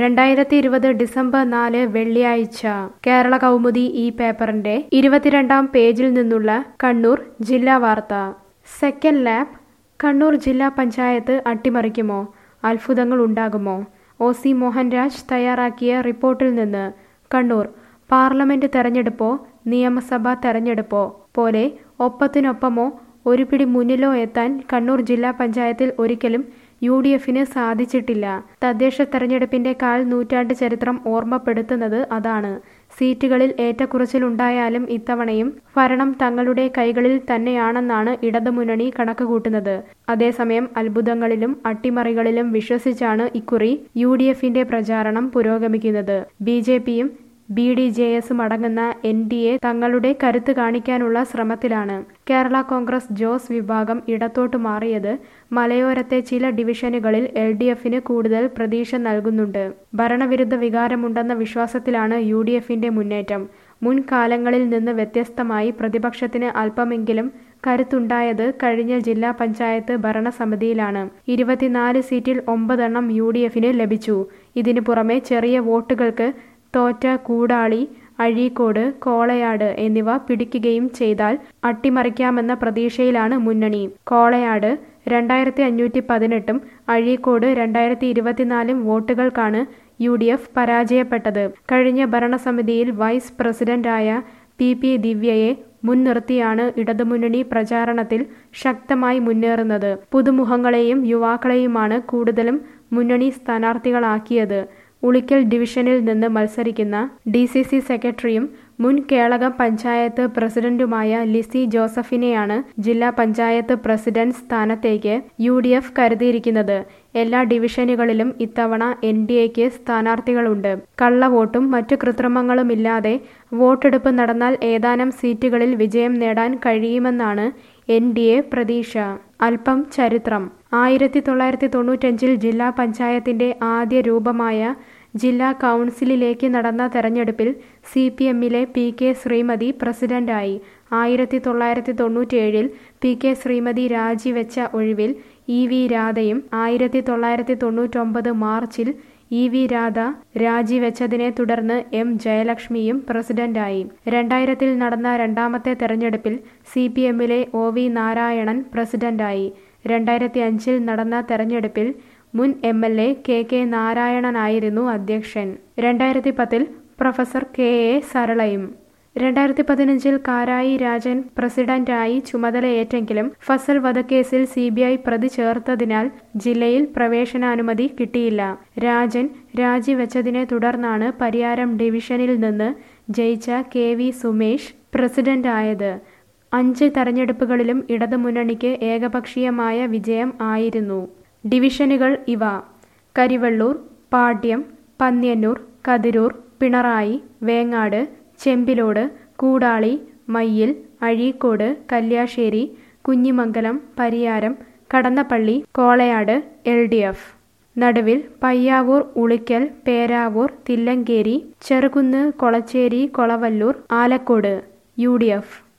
രണ്ടായിരത്തി ഇരുപത് ഡിസംബർ നാല് വെള്ളിയാഴ്ച കേരള കൗമുദി ഈ പേപ്പറിന്റെ ഇരുപത്തിരണ്ടാം പേജിൽ നിന്നുള്ള കണ്ണൂർ ജില്ലാ വാർത്ത സെക്കൻഡ് ലാബ് കണ്ണൂർ ജില്ലാ പഞ്ചായത്ത് അട്ടിമറിക്കുമോ അത്ഭുതങ്ങൾ ഉണ്ടാകുമോ ഒ സി മോഹൻരാജ് തയ്യാറാക്കിയ റിപ്പോർട്ടിൽ നിന്ന് കണ്ണൂർ പാർലമെന്റ് തെരഞ്ഞെടുപ്പോ നിയമസഭാ തെരഞ്ഞെടുപ്പോ പോലെ ഒപ്പത്തിനൊപ്പമോ ഒരു പിടി മുന്നിലോ എത്താൻ കണ്ണൂർ ജില്ലാ പഞ്ചായത്തിൽ ഒരിക്കലും യു ഡി എഫിന് സാധിച്ചിട്ടില്ല തദ്ദേശ തെരഞ്ഞെടുപ്പിന്റെ കാൽ നൂറ്റാണ്ട് ചരിത്രം ഓർമ്മപ്പെടുത്തുന്നത് അതാണ് സീറ്റുകളിൽ ഏറ്റക്കുറച്ചിലുണ്ടായാലും ഇത്തവണയും ഭരണം തങ്ങളുടെ കൈകളിൽ തന്നെയാണെന്നാണ് ഇടതുമുന്നണി കണക്കുകൂട്ടുന്നത് അതേസമയം അത്ഭുതങ്ങളിലും അട്ടിമറികളിലും വിശ്വസിച്ചാണ് ഇക്കുറി യു ഡി എഫിന്റെ പ്രചാരണം പുരോഗമിക്കുന്നത് ബി ജെ പിയും ബി ഡി ജെ എസും അടങ്ങുന്ന എൻ ഡി എ തങ്ങളുടെ കരുത്ത് കാണിക്കാനുള്ള ശ്രമത്തിലാണ് കേരള കോൺഗ്രസ് ജോസ് വിഭാഗം ഇടത്തോട്ട് മാറിയത് മലയോരത്തെ ചില ഡിവിഷനുകളിൽ എൽ ഡി എഫിന് കൂടുതൽ പ്രതീക്ഷ നൽകുന്നുണ്ട് ഭരണവിരുദ്ധ വികാരമുണ്ടെന്ന വിശ്വാസത്തിലാണ് യു ഡി എഫിന്റെ മുന്നേറ്റം മുൻകാലങ്ങളിൽ നിന്ന് വ്യത്യസ്തമായി പ്രതിപക്ഷത്തിന് അല്പമെങ്കിലും കരുത്തുണ്ടായത് കഴിഞ്ഞ ജില്ലാ പഞ്ചായത്ത് ഭരണസമിതിയിലാണ് ഇരുപത്തിനാല് സീറ്റിൽ ഒമ്പതെണ്ണം യു ഡി എഫിന് ലഭിച്ചു ഇതിനു പുറമെ ചെറിയ വോട്ടുകൾക്ക് തോറ്റ കൂടാളി അഴീക്കോട് കോളയാട് എന്നിവ പിടിക്കുകയും ചെയ്താൽ അട്ടിമറിക്കാമെന്ന പ്രതീക്ഷയിലാണ് മുന്നണി കോളയാട് രണ്ടായിരത്തി അഞ്ഞൂറ്റി പതിനെട്ടും അഴീക്കോട് രണ്ടായിരത്തി ഇരുപത്തിനാലും വോട്ടുകൾക്കാണ് യു ഡി എഫ് പരാജയപ്പെട്ടത് കഴിഞ്ഞ ഭരണസമിതിയിൽ വൈസ് പ്രസിഡന്റായ പി പി ദിവ്യയെ മുൻനിർത്തിയാണ് ഇടതുമുന്നണി പ്രചാരണത്തിൽ ശക്തമായി മുന്നേറുന്നത് പുതുമുഖങ്ങളെയും യുവാക്കളെയുമാണ് കൂടുതലും മുന്നണി സ്ഥാനാർത്ഥികളാക്കിയത് ഉളിക്കൽ ഡിവിഷനിൽ നിന്ന് മത്സരിക്കുന്ന ഡി സി സി സെക്രട്ടറിയും മുൻ കേളകം പഞ്ചായത്ത് പ്രസിഡന്റുമായ ലിസി ജോസഫിനെയാണ് ജില്ലാ പഞ്ചായത്ത് പ്രസിഡന്റ് സ്ഥാനത്തേക്ക് യു ഡി എഫ് കരുതിയിരിക്കുന്നത് എല്ലാ ഡിവിഷനുകളിലും ഇത്തവണ എൻ ഡി എക്ക് സ്ഥാനാർത്ഥികളുണ്ട് കള്ളവോട്ടും മറ്റു കൃത്രിമങ്ങളുമില്ലാതെ വോട്ടെടുപ്പ് നടന്നാൽ ഏതാനും സീറ്റുകളിൽ വിജയം നേടാൻ കഴിയുമെന്നാണ് എൻ ഡി എ പ്രതീക്ഷ അല്പം ചരിത്രം ആയിരത്തി തൊള്ളായിരത്തി തൊണ്ണൂറ്റഞ്ചിൽ ജില്ലാ പഞ്ചായത്തിന്റെ ആദ്യ രൂപമായ ജില്ലാ കൗൺസിലിലേക്ക് നടന്ന തെരഞ്ഞെടുപ്പിൽ സി പി എമ്മിലെ പി കെ ശ്രീമതി പ്രസിഡന്റായി ആയിരത്തി തൊള്ളായിരത്തി തൊണ്ണൂറ്റിയേഴിൽ പി കെ ശ്രീമതി രാജിവെച്ച ഒഴിവിൽ ഇ വി രാധയും ആയിരത്തി തൊള്ളായിരത്തി തൊണ്ണൂറ്റൊമ്പത് മാർച്ചിൽ ഇ വി രാധ രാജിവെച്ചതിനെ തുടർന്ന് എം ജയലക്ഷ്മിയും പ്രസിഡന്റായി രണ്ടായിരത്തിൽ നടന്ന രണ്ടാമത്തെ തെരഞ്ഞെടുപ്പിൽ സി പി എമ്മിലെ ഒ വി നാരായണൻ പ്രസിഡന്റായി രണ്ടായിരത്തി അഞ്ചിൽ നടന്ന തെരഞ്ഞെടുപ്പിൽ മുൻ M L A K K നാരായണനായിരുന്നു അധ്യക്ഷൻ രണ്ടായിരത്തി പത്തിൽ പ്രൊഫസർ കെ എ സരളയും രണ്ടായിരത്തി പതിനഞ്ചിൽ കാരായി രാജൻ പ്രസിഡന്റായി ചുമതലയേറ്റെങ്കിലും ഫസൽ വധക്കേസിൽ സി ബി ഐ പ്രതി ചേർത്തതിനാൽ ജില്ലയിൽ പ്രവേശനാനുമതി കിട്ടിയില്ല രാജൻ രാജിവെച്ചതിനെ തുടർന്നാണ് പരിയാരം ഡിവിഷനിൽ നിന്ന് ജയിച്ച കെ വി സുമേഷ് പ്രസിഡന്റായത് അഞ്ച് തെരഞ്ഞെടുപ്പുകളിലും ഇടതുമുന്നണിക്ക് ഏകപക്ഷീയമായ വിജയം ആയിരുന്നു ഡിവിഷനുകൾ ഇവ Karivellur Pattiam Panniyannur Kathirur Pinarayi Vengad Chembilode Koodali Mayyil Azhikode Kalliasseri Kunhimangalam Pariyaram Kadannappally Kolayad L D F Naduvil Payyavoor Ulikkal Peravoor Thillankeri Cherukunnu Kolachery Kolavallur Alakode U D F